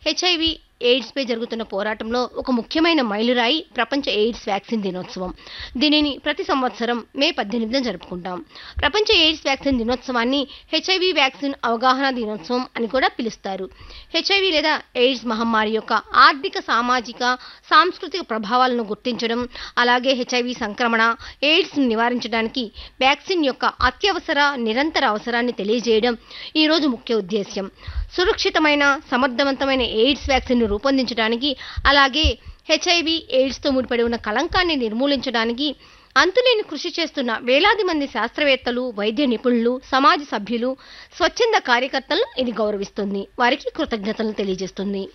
HIV ఎయిడ్స్పై జరుగుతున్న పోరాటంలో ఒక ముఖ్యమైన మైలురాయి ప్రపంచ ఎయిడ్స్ వ్యాక్సిన్ దినోత్సవం దీనిని ప్రతి సంవత్సరం మే పద్దెనిమిదిన జరుపుకుంటాం ప్రపంచ ఎయిడ్స్ వ్యాక్సిన్ దినోత్సవాన్ని హెచ్ఐవి వ్యాక్సిన్ అవగాహన దినోత్సవం అని కూడా పిలుస్తారు హెచ్ఐవి లేదా ఎయిడ్స్ మహమ్మారి యొక్క ఆర్థిక సామాజిక సాంస్కృతిక ప్రభావాలను గుర్తించడం అలాగే హెచ్ఐవి సంక్రమణ ఎయిడ్స్ నివారించడానికి వ్యాక్సిన్ యొక్క అత్యవసర నిరంతర అవసరాన్ని తెలియజేయడం ఈ రోజు ముఖ్య ఉద్దేశ్యం సురక్షితమైన సమర్థవంతమైన ఎయిడ్స్ వ్యాక్సిన్ను రూపొందించడానికి అలాగే హెచ్ఐవి ఎయిడ్స్తో ముడిపడి ఉన్న కళంకాన్ని నిర్మూలించడానికి అంతులేని కృషి చేస్తున్న వేలాది మంది శాస్త్రవేత్తలు వైద్య నిపుణులు సమాజ సభ్యులు స్వచ్ఛంద కార్యకర్తలను ఇది గౌరవిస్తుంది వారికి కృతజ్ఞతలు తెలియజేస్తుంది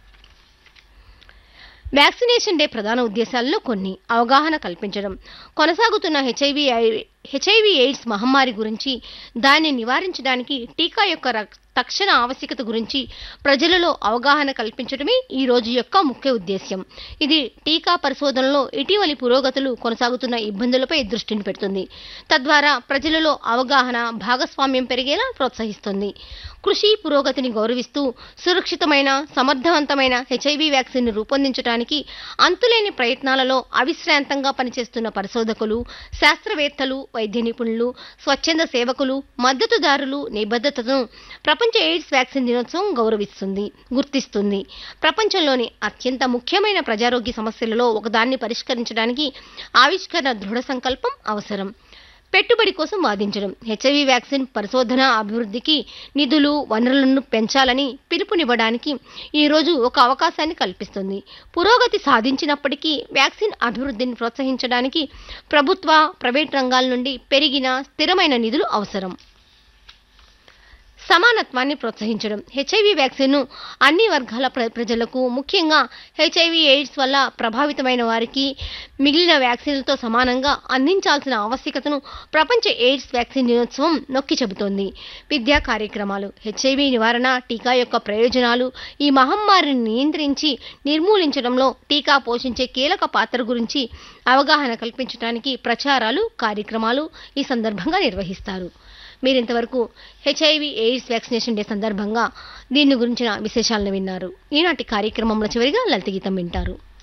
వ్యాక్సినేషన్ డే ప్రధాన ఉద్దేశాల్లో కొన్ని అవగాహన కల్పించడం కొనసాగుతున్న హెచ్ఐవి హెచ్ఐవి ఎయిడ్స్ మహమ్మారి గురించి దాన్ని నివారించడానికి టీకా యొక్క రక్- తక్షణ ఆవశ్యకత గురించి ప్రజలలో అవగాహన కల్పించడమే ఈ రోజు యొక్క ముఖ్య ఉద్దేశ్యం ఇది టీకా పరిశోధనలో ఇటీవలి పురోగతులు కొనసాగుతున్న ఇబ్బందులపై దృష్టిని పెడుతుంది తద్వారా ప్రజలలో అవగాహన భాగస్వామ్యం పెరిగేలా ప్రోత్సహిస్తుంది కృషి పురోగతిని గౌరవిస్తూ సురక్షితమైన సమర్థవంతమైన హెచ్ఐవి వ్యాక్సిన్ రూపొందించడానికి అంతులేని ప్రయత్నాలలో అవిశ్రాంతంగా పనిచేస్తున్న పరిశోధకులు శాస్త్రవేత్తలు వైద్య నిపుణులు స్వచ్ఛంద సేవకులు మద్దతుదారులు నిబద్ధతను ప్రపంచ ఎయిడ్స్ వ్యాక్సిన్ దినోత్సవం గౌరవిస్తుంది గుర్తిస్తుంది ప్రపంచంలోని అత్యంత ముఖ్యమైన ప్రజారోగ్య సమస్యలలో ఒకదాన్ని పరిష్కరించడానికి ఆవిష్కరణ దృఢ సంకల్పం అవసరం పెట్టుబడి కోసం వాదించడం హెచ్ఐవి వ్యాక్సిన్ పరిశోధన అభివృద్ధికి నిధులు వనరులను పెంచాలని పిలుపునివ్వడానికి ఈ రోజు ఒక అవకాశాన్ని కల్పిస్తుంది పురోగతి సాధించినప్పటికీ వ్యాక్సిన్ అభివృద్ధిని ప్రోత్సహించడానికి ప్రభుత్వ ప్రైవేట్ రంగాల నుండి పెరిగిన స్థిరమైన నిధులు అవసరం సమానత్వాన్ని ప్రోత్సహించడం హెచ్ఐవి వ్యాక్సిన్ను అన్ని వర్గాల ప్ర- ప్రజలకు ముఖ్యంగా హెచ్ఐవి ఎయిడ్స్ వల్ల ప్రభావితమైన వారికి మిగిలిన వ్యాక్సిన్లతో సమానంగా అందించాల్సిన ఆవశ్యకతను ప్రపంచ ఎయిడ్స్ వ్యాక్సిన్ దినోత్సవం నొక్కి చెబుతోంది విద్యా కార్యక్రమాలు హెచ్ఐవి నివారణ టీకా యొక్క ప్రయోజనాలు ఈ మహమ్మారిని నియంత్రించి నిర్మూలించడంలో టీకా పోషించే కీలక పాత్ర గురించి అవగాహన కల్పించడానికి ప్రచారాలు కార్యక్రమాలు ఈ సందర్భంగా నిర్వహిస్తారు మీరు ఇంతవరకు హెచ్ఐవి ఎయిడ్స్ వ్యాక్సినేషన్ డే సందర్భంగా దీని గురించిన విశేషాలను విన్నారు ఈనాటి కార్యక్రమంలో చివరిగా లలిత గీతం వింటారు